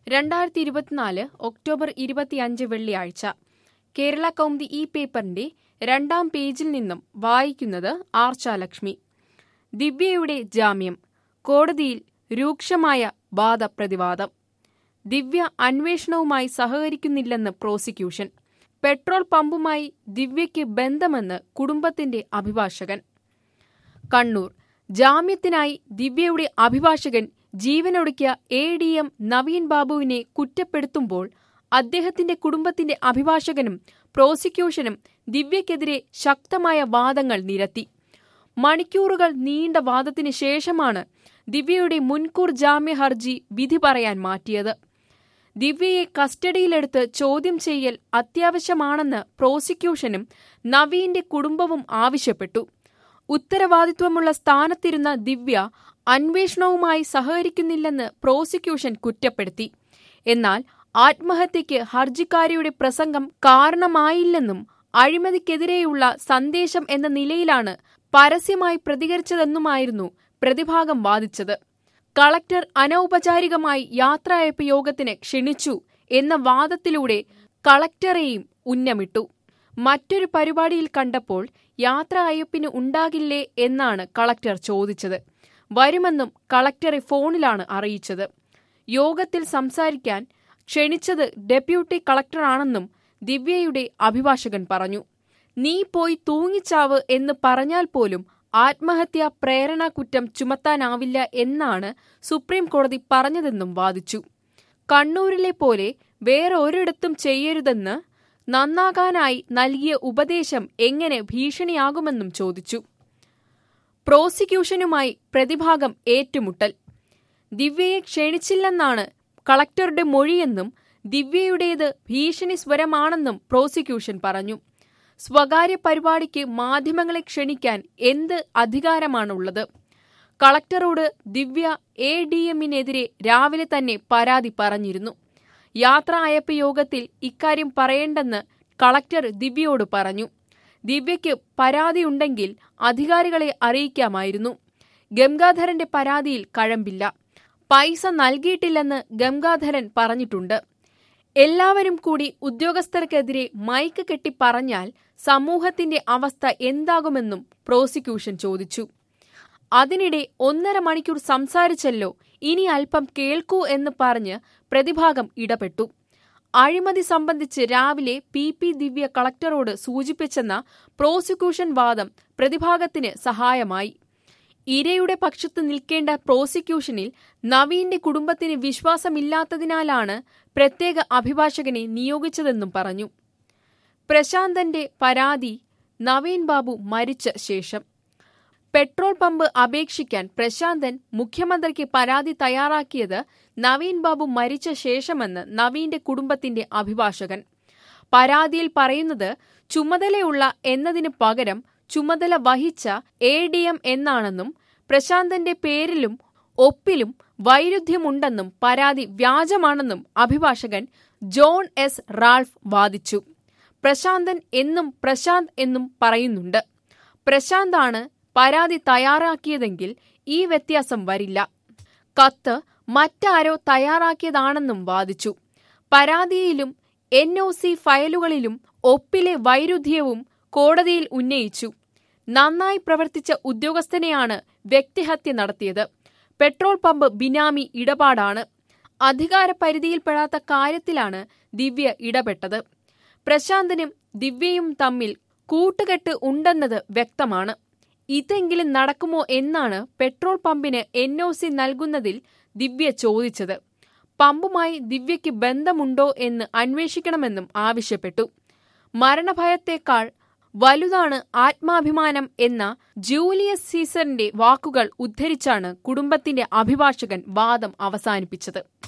രണ്ടായിരത്തി ഇരുപത്തിനാല് ഒക്ടോബർ ഇരുപത്തിയഞ്ച് വെള്ളിയാഴ്ച കേരള കൗമുദി ഈ പേപ്പറിന്റെ രണ്ടാം പേജിൽ നിന്നും വായിക്കുന്നത് ആർച്ചാലക്ഷ്മി ദിവ്യയുടെ ജാമ്യം കോടതിയിൽ രൂക്ഷമായ വാദപ്രതിവാദം ദിവ്യ അന്വേഷണവുമായി സഹകരിക്കുന്നില്ലെന്ന് പ്രോസിക്യൂഷൻ പെട്രോൾ പമ്പുമായി ദിവ്യയ്ക്ക് ബന്ധമെന്ന് കുടുംബത്തിന്റെ അഭിഭാഷകൻ കണ്ണൂർ ജാമ്യത്തിനായി ദിവ്യയുടെ അഭിഭാഷകൻ ജീവനൊടുക്കിയ എ ഡി എം നവീൻ ബാബുവിനെ കുറ്റപ്പെടുത്തുമ്പോൾ അദ്ദേഹത്തിന്റെ കുടുംബത്തിന്റെ അഭിഭാഷകനും പ്രോസിക്യൂഷനും ദിവ്യക്കെതിരെ ശക്തമായ വാദങ്ങൾ നിരത്തി മണിക്കൂറുകൾ നീണ്ട വാദത്തിന് ശേഷമാണ് ദിവ്യയുടെ മുൻകൂർ ജാമ്യ ഹർജി വിധി പറയാൻ മാറ്റിയത് ദിവ്യയെ കസ്റ്റഡിയിലെടുത്ത് ചോദ്യം ചെയ്യൽ അത്യാവശ്യമാണെന്ന് പ്രോസിക്യൂഷനും നവീന്റെ കുടുംബവും ആവശ്യപ്പെട്ടു ഉത്തരവാദിത്വമുള്ള സ്ഥാനത്തിരുന്ന ദിവ്യ അന്വേഷണവുമായി സഹകരിക്കുന്നില്ലെന്ന് പ്രോസിക്യൂഷൻ കുറ്റപ്പെടുത്തി എന്നാൽ ആത്മഹത്യയ്ക്ക് ഹർജിക്കാരിയുടെ പ്രസംഗം കാരണമായില്ലെന്നും അഴിമതിക്കെതിരെയുള്ള സന്ദേശം എന്ന നിലയിലാണ് പരസ്യമായി പ്രതികരിച്ചതെന്നുമായിരുന്നു പ്രതിഭാഗം വാദിച്ചത് കളക്ടർ അനൗപചാരികമായി യാത്രയയപ്പ് യോഗത്തിന് ക്ഷണിച്ചു എന്ന വാദത്തിലൂടെ കളക്ടറെയും ഉന്നമിട്ടു മറ്റൊരു പരിപാടിയിൽ കണ്ടപ്പോൾ യാത്ര അയപ്പിന് ഉണ്ടാകില്ലേ എന്നാണ് കളക്ടർ ചോദിച്ചത് വരുമെന്നും കളക്ടറെ ഫോണിലാണ് അറിയിച്ചത് യോഗത്തിൽ സംസാരിക്കാൻ ക്ഷണിച്ചത് ഡെപ്യൂട്ടി കളക്ടറാണെന്നും ദിവ്യയുടെ അഭിഭാഷകൻ പറഞ്ഞു നീ പോയി തൂങ്ങിച്ചാവ് എന്ന് പറഞ്ഞാൽ പോലും ആത്മഹത്യാ പ്രേരണ കുറ്റം ചുമത്താനാവില്ല എന്നാണ് സുപ്രീം കോടതി പറഞ്ഞതെന്നും വാദിച്ചു കണ്ണൂരിലെ പോലെ വേറെ ഒരിടത്തും ചെയ്യരുതെന്ന് നന്നാകാനായി നൽകിയ ഉപദേശം എങ്ങനെ ഭീഷണിയാകുമെന്നും ചോദിച്ചു പ്രോസിക്യൂഷനുമായി പ്രതിഭാഗം ഏറ്റുമുട്ടൽ ദിവ്യയെ ക്ഷണിച്ചില്ലെന്നാണ് കളക്ടറുടെ മൊഴിയെന്നും ദിവ്യയുടേത് ഭീഷണി സ്വരമാണെന്നും പ്രോസിക്യൂഷൻ പറഞ്ഞു സ്വകാര്യ പരിപാടിക്ക് മാധ്യമങ്ങളെ ക്ഷണിക്കാൻ എന്ത് അധികാരമാണുള്ളത് കളക്ടറോട് ദിവ്യ എ ഡി എമ്മിനെതിരെ രാവിലെ തന്നെ പരാതി പറഞ്ഞിരുന്നു യാത്രാ അയപ്പ് യോഗത്തിൽ ഇക്കാര്യം പറയേണ്ടെന്ന് കളക്ടർ ദിവ്യയോട് പറഞ്ഞു ദിവ്യയ്ക്ക് പരാതിയുണ്ടെങ്കിൽ അധികാരികളെ അറിയിക്കാമായിരുന്നു ഗംഗാധരന്റെ പരാതിയിൽ കഴമ്പില്ല പൈസ നൽകിയിട്ടില്ലെന്ന് ഗംഗാധരൻ പറഞ്ഞിട്ടുണ്ട് എല്ലാവരും കൂടി ഉദ്യോഗസ്ഥർക്കെതിരെ മൈക്ക് കെട്ടി പറഞ്ഞാൽ സമൂഹത്തിന്റെ അവസ്ഥ എന്താകുമെന്നും പ്രോസിക്യൂഷൻ ചോദിച്ചു അതിനിടെ ഒന്നര മണിക്കൂർ സംസാരിച്ചല്ലോ ഇനി അല്പം കേൾക്കൂ എന്ന് പറഞ്ഞ് പ്രതിഭാഗം ഇടപെട്ടു അഴിമതി സംബന്ധിച്ച് രാവിലെ പി പി ദിവ്യ കളക്ടറോട് സൂചിപ്പിച്ചെന്ന പ്രോസിക്യൂഷൻ വാദം പ്രതിഭാഗത്തിന് സഹായമായി ഇരയുടെ പക്ഷത്ത് നിൽക്കേണ്ട പ്രോസിക്യൂഷനിൽ നവീന്റെ കുടുംബത്തിന് വിശ്വാസമില്ലാത്തതിനാലാണ് പ്രത്യേക അഭിഭാഷകനെ നിയോഗിച്ചതെന്നും പറഞ്ഞു പ്രശാന്തന്റെ പരാതി നവീൻ ബാബു മരിച്ച ശേഷം പെട്രോൾ പമ്പ് അപേക്ഷിക്കാൻ പ്രശാന്തൻ മുഖ്യമന്ത്രിക്ക് പരാതി തയ്യാറാക്കിയത് നവീൻ ബാബു മരിച്ച ശേഷമെന്ന് നവീന്റെ കുടുംബത്തിന്റെ അഭിഭാഷകൻ പരാതിയിൽ പറയുന്നത് ചുമതലയുള്ള എന്നതിന് പകരം ചുമതല വഹിച്ച എ ഡി എം എന്നാണെന്നും പ്രശാന്തന്റെ പേരിലും ഒപ്പിലും വൈരുദ്ധ്യമുണ്ടെന്നും പരാതി വ്യാജമാണെന്നും അഭിഭാഷകൻ ജോൺ എസ് റാൾഫ് വാദിച്ചു പ്രശാന്തൻ എന്നും പ്രശാന്ത് എന്നും പറയുന്നുണ്ട് പ്രശാന്താണ് പരാതി തയ്യാറാക്കിയതെങ്കിൽ ഈ വ്യത്യാസം വരില്ല കത്ത് മറ്റാരോ തയ്യാറാക്കിയതാണെന്നും വാദിച്ചു പരാതിയിലും എൻ ഒ സി ഫയലുകളിലും ഒപ്പിലെ വൈരുദ്ധ്യവും കോടതിയിൽ ഉന്നയിച്ചു നന്നായി പ്രവർത്തിച്ച ഉദ്യോഗസ്ഥനെയാണ് വ്യക്തിഹത്യ നടത്തിയത് പെട്രോൾ പമ്പ് ബിനാമി ഇടപാടാണ് അധികാരപരിധിയിൽപ്പെടാത്ത കാര്യത്തിലാണ് ദിവ്യ ഇടപെട്ടത് പ്രശാന്തനും ദിവ്യയും തമ്മിൽ കൂട്ടുകെട്ട് ഉണ്ടെന്നത് വ്യക്തമാണ് ഇതെങ്കിലും നടക്കുമോ എന്നാണ് പെട്രോൾ പമ്പിന് എൻ ഒ സി നൽകുന്നതിൽ ദിവ്യ ചോദിച്ചത് പമ്പുമായി ദിവ്യയ്ക്ക് ബന്ധമുണ്ടോ എന്ന് അന്വേഷിക്കണമെന്നും ആവശ്യപ്പെട്ടു മരണഭയത്തേക്കാൾ വലുതാണ് ആത്മാഭിമാനം എന്ന ജൂലിയസ് സീസറിന്റെ വാക്കുകൾ ഉദ്ധരിച്ചാണ് കുടുംബത്തിന്റെ അഭിഭാഷകൻ വാദം അവസാനിപ്പിച്ചത്